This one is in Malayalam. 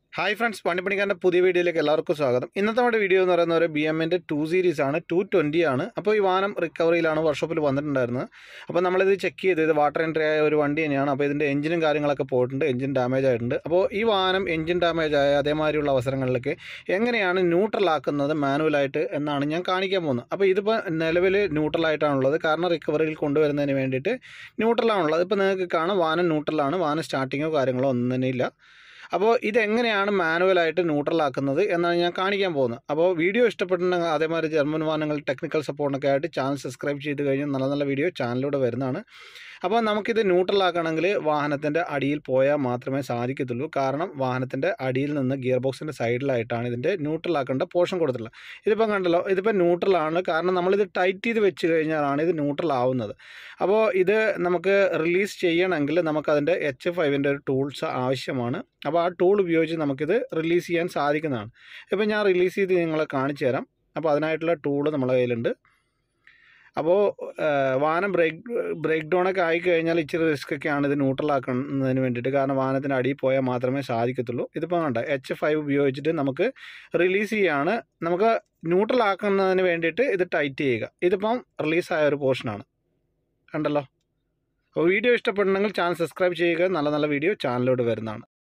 ഹായ് ഫ്രണ്ട്സ് പണിപ്പണിക്കാരൻ്റെ പുതിയ വീഡിയോയിലേക്ക് എല്ലാവർക്കും സ്വാഗതം ഇന്നത്തെ നമ്മുടെ വീഡിയോ എന്ന് പറയുന്നത് ഒരു ബി എമ്മിൻ്റെ ടു സീരീസ് ആണ് ടു ട്വൻറ്റി ആണ് അപ്പോൾ ഈ വാഹനം റിക്കവറിയിലാണ് വർക്ക്ഷോപ്പിൽ വന്നിട്ടുണ്ടായിരുന്നത് അപ്പോൾ നമ്മളിത് ചെക്ക് ചെയ്ത് ഇത് വാട്ടർ എൻട്രി ആയ ഒരു വണ്ടി തന്നെയാണ് അപ്പോൾ ഇതിൻ്റെ എഞ്ചിനും കാര്യങ്ങളൊക്കെ പോയിട്ടുണ്ട് എഞ്ചിൻ ഡാമേജ് ആയിട്ടുണ്ട് അപ്പോൾ ഈ വാഹനം എഞ്ചിൻ ഡാമേജ് ആയ അതേമാതിരിയുള്ള അവസരങ്ങളിലേക്ക് എങ്ങനെയാണ് ന്യൂട്രൽ ആക്കുന്നത് മാനുവലായിട്ട് എന്നാണ് ഞാൻ കാണിക്കാൻ പോകുന്നത് അപ്പോൾ ഇതിപ്പോൾ നിലവിൽ ന്യൂട്രലായിട്ടാണുള്ളത് കാരണം റിക്കവറിയിൽ കൊണ്ടുവരുന്നതിന് വേണ്ടിയിട്ട് ന്യൂട്രലാണുള്ളത് ഇപ്പോൾ നിങ്ങൾക്ക് കാണാം വാഹനം ന്യൂട്രലാണ് വാഹനം സ്റ്റാർട്ടിങ്ങോ കാര്യങ്ങളോ ഒന്നും തന്നെ ഇല്ല അപ്പോൾ ഇതെങ്ങനെയാണ് മാനുവലായിട്ട് ന്യൂട്രൽ ആക്കുന്നത് എന്നാണ് ഞാൻ കാണിക്കാൻ പോകുന്നത് അപ്പോൾ വീഡിയോ ഇഷ്ടപ്പെട്ടിട്ടുണ്ടെങ്കിൽ അതേമാതിരി ജർമ്മൻ വാഹനങ്ങൾ ടെക്നിക്കൽ സപ്പോർട്ടൊക്കെ ആയിട്ട് ചാനൽ സബ്സ്ക്രൈബ് ചെയ്ത് കഴിഞ്ഞാൽ നല്ല നല്ല വീഡിയോ ചാനലിലൂടെ വരുന്നതാണ് അപ്പോൾ നമുക്കിത് ന്യൂട്രൽ ആക്കണമെങ്കിൽ വാഹനത്തിൻ്റെ അടിയിൽ പോയാൽ മാത്രമേ സാധിക്കത്തുള്ളൂ കാരണം വാഹനത്തിൻ്റെ അടിയിൽ നിന്ന് ഗിയർ ബോക്സിൻ്റെ സൈഡിലായിട്ടാണ് ഇതിൻ്റെ ന്യൂട്രൽ ആക്കേണ്ട പോർഷൻ കൊടുത്തിട്ടുള്ളത് ഇതിപ്പം കണ്ടല്ലോ ഇതിപ്പോൾ ന്യൂട്രലാണ് കാരണം നമ്മളിത് ടൈറ്റ് ചെയ്ത് വെച്ച് കഴിഞ്ഞാലാണ് ഇത് ന്യൂട്രൽ ആവുന്നത് അപ്പോൾ ഇത് നമുക്ക് റിലീസ് ചെയ്യണമെങ്കിൽ നമുക്കതിൻ്റെ എച്ച് ഫൈവിൻ്റെ ഒരു ടൂൾസ് ആവശ്യമാണ് അപ്പോൾ ആ ടൂൾ ഉപയോഗിച്ച് നമുക്കിത് റിലീസ് ചെയ്യാൻ സാധിക്കുന്നതാണ് ഇപ്പോൾ ഞാൻ റിലീസ് ചെയ്ത് നിങ്ങളെ കാണിച്ചു തരാം അപ്പോൾ അതിനായിട്ടുള്ള ടൂള് നമ്മളെ കയ്യിലുണ്ട് അപ്പോൾ വാഹനം ബ്രേക്ക് ബ്രേക്ക് ഡൗൺ ഒക്കെ ആയിക്കഴിഞ്ഞാൽ ഇച്ചിരി റിസ്ക് ഒക്കെയാണ് ഇത് ന്യൂട്രൽ ആക്കുന്നതിന് വേണ്ടിയിട്ട് കാരണം വാഹനത്തിൻ്റെ അടിയിൽ പോയാൽ മാത്രമേ സാധിക്കത്തുള്ളൂ ഇതിപ്പോൾ കണ്ട എച്ച് ഫൈവ് ഉപയോഗിച്ചിട്ട് നമുക്ക് റിലീസ് ചെയ്യാണ് നമുക്ക് ന്യൂട്രൽ ആക്കുന്നതിന് വേണ്ടിയിട്ട് ഇത് ടൈറ്റ് ചെയ്യുക ഇതിപ്പം റിലീസായ ഒരു പോർഷനാണ് കണ്ടല്ലോ അപ്പോൾ വീഡിയോ ഇഷ്ടപ്പെടണമെങ്കിൽ ചാനൽ സബ്സ്ക്രൈബ് ചെയ്യുക നല്ല നല്ല വീഡിയോ ചാനലിലോട്ട് വരുന്നതാണ്